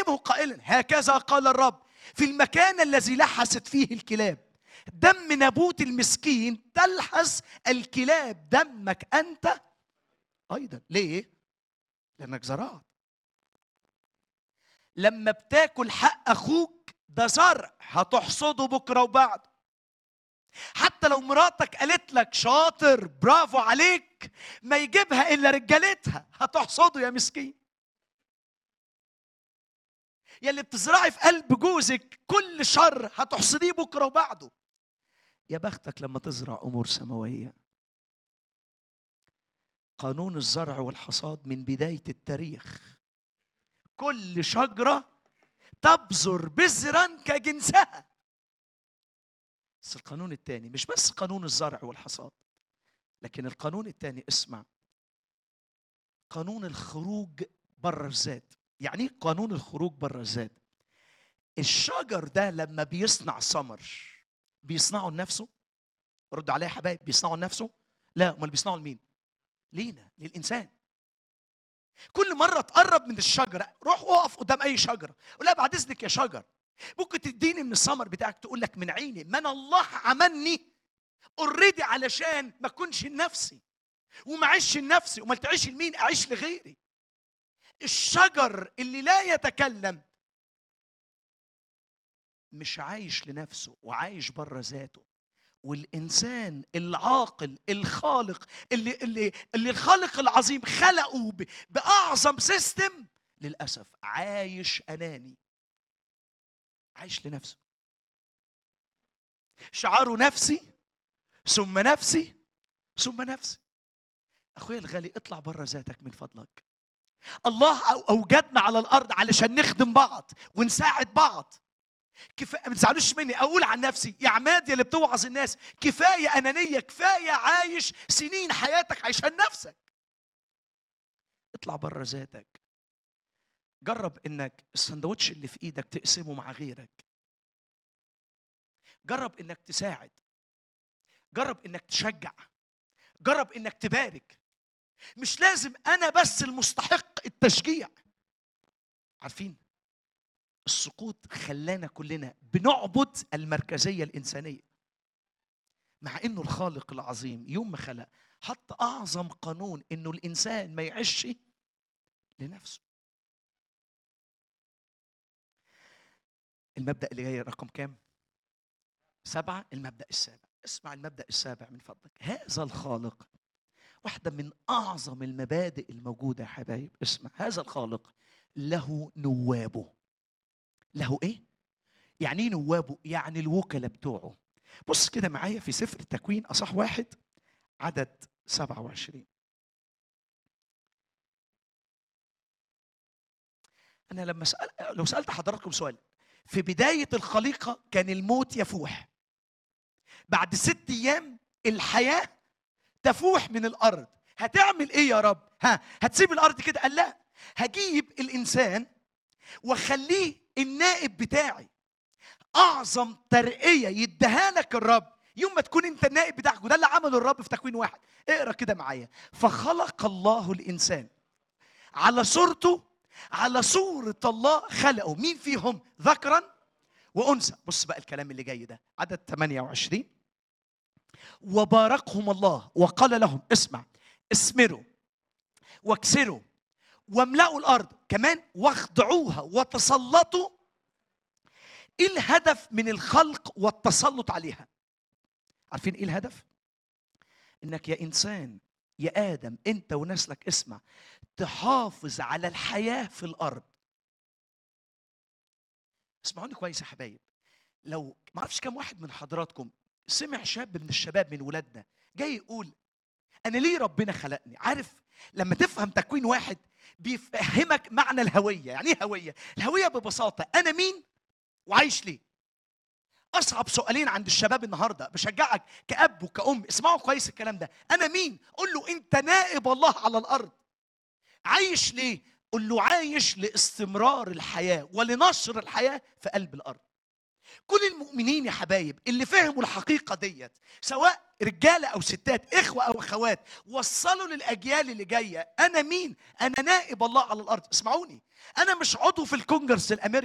كلمه قائلا هكذا قال الرب في المكان الذي لحست فيه الكلاب دم نابوت المسكين تلحس الكلاب دمك انت ايضا ليه لانك زرعت لما بتاكل حق اخوك ده زرع هتحصده بكره وبعد حتى لو مراتك قالت لك شاطر برافو عليك ما يجيبها الا رجالتها هتحصده يا مسكين يا اللي بتزرعي في قلب جوزك كل شر هتحصديه بكره وبعده يا بختك لما تزرع امور سماويه قانون الزرع والحصاد من بدايه التاريخ كل شجره تبذر بذرا كجنسها بس القانون الثاني مش بس قانون الزرع والحصاد لكن القانون الثاني اسمع قانون الخروج بره الذات يعني ايه قانون الخروج بره الذات الشجر ده لما بيصنع ثمر بيصنعه لنفسه رد عليا يا حبايب بيصنعه لنفسه لا امال بيصنعه لمين لينا للانسان كل مره تقرب من الشجره روح اقف قدام اي شجره قول لها بعد اذنك يا شجر ممكن تديني من الثمر بتاعك تقول لك من عيني من الله عملني اوريدي علشان ما اكونش لنفسي وما اعيش لنفسي وما تعيش لمين اعيش لغيري الشجر اللي لا يتكلم مش عايش لنفسه وعايش بره ذاته والانسان العاقل الخالق اللي اللي اللي الخالق العظيم خلقه ب- باعظم سيستم للاسف عايش اناني عايش لنفسه شعاره نفسي ثم نفسي ثم نفسي اخويا الغالي اطلع بره ذاتك من فضلك الله أو- اوجدنا على الارض علشان نخدم بعض ونساعد بعض كفايه ما تزعلوش مني اقول عن نفسي يا عماد يا اللي بتوعظ الناس كفايه انانيه كفايه عايش سنين حياتك عشان نفسك اطلع بره ذاتك جرب انك السندوتش اللي في ايدك تقسمه مع غيرك جرب انك تساعد جرب انك تشجع جرب انك تبارك مش لازم انا بس المستحق التشجيع عارفين السقوط خلانا كلنا بنعبد المركزيه الانسانيه مع انه الخالق العظيم يوم ما خلق حط اعظم قانون انه الانسان ما يعيش لنفسه المبدا اللي جاي رقم كام سبعه المبدا السابع اسمع المبدا السابع من فضلك هذا الخالق واحده من اعظم المبادئ الموجوده يا حبايب اسمع هذا الخالق له نوابه له ايه يعني ايه نوابه يعني الوكلاء بتوعه بص كده معايا في سفر التكوين اصح واحد عدد 27 انا لما سأل لو سالت حضراتكم سؤال في بدايه الخليقه كان الموت يفوح بعد ست ايام الحياه تفوح من الارض هتعمل ايه يا رب ها هتسيب الارض كده قال لا هجيب الانسان واخليه النائب بتاعي اعظم ترقيه يديها لك الرب يوم ما تكون انت النائب بتاعك وده اللي عمله الرب في تكوين واحد اقرا كده معايا فخلق الله الانسان على صورته على صورة الله خلقه مين فيهم ذكرا وأنثى بص بقى الكلام اللي جاي ده عدد 28 وباركهم الله وقال لهم اسمع اسمروا واكسروا واملأوا الأرض كمان واخضعوها وتسلطوا ايه الهدف من الخلق والتسلط عليها عارفين ايه الهدف انك يا انسان يا ادم انت ونسلك اسمع تحافظ على الحياه في الارض اسمعوني كويس يا حبايب لو ما اعرفش كم واحد من حضراتكم سمع شاب من الشباب من ولادنا جاي يقول انا ليه ربنا خلقني عارف لما تفهم تكوين واحد بيفهمك معنى الهويه يعني ايه هويه الهويه ببساطه انا مين وعايش ليه اصعب سؤالين عند الشباب النهارده بشجعك كاب وكأم اسمعوا كويس الكلام ده انا مين قول له انت نائب الله على الارض عايش ليه قول له عايش لاستمرار الحياه ولنشر الحياه في قلب الارض كل المؤمنين يا حبايب اللي فهموا الحقيقه ديت سواء رجاله او ستات اخوه او اخوات وصلوا للاجيال اللي جايه انا مين انا نائب الله على الارض اسمعوني انا مش عضو في الكونجرس الامريكي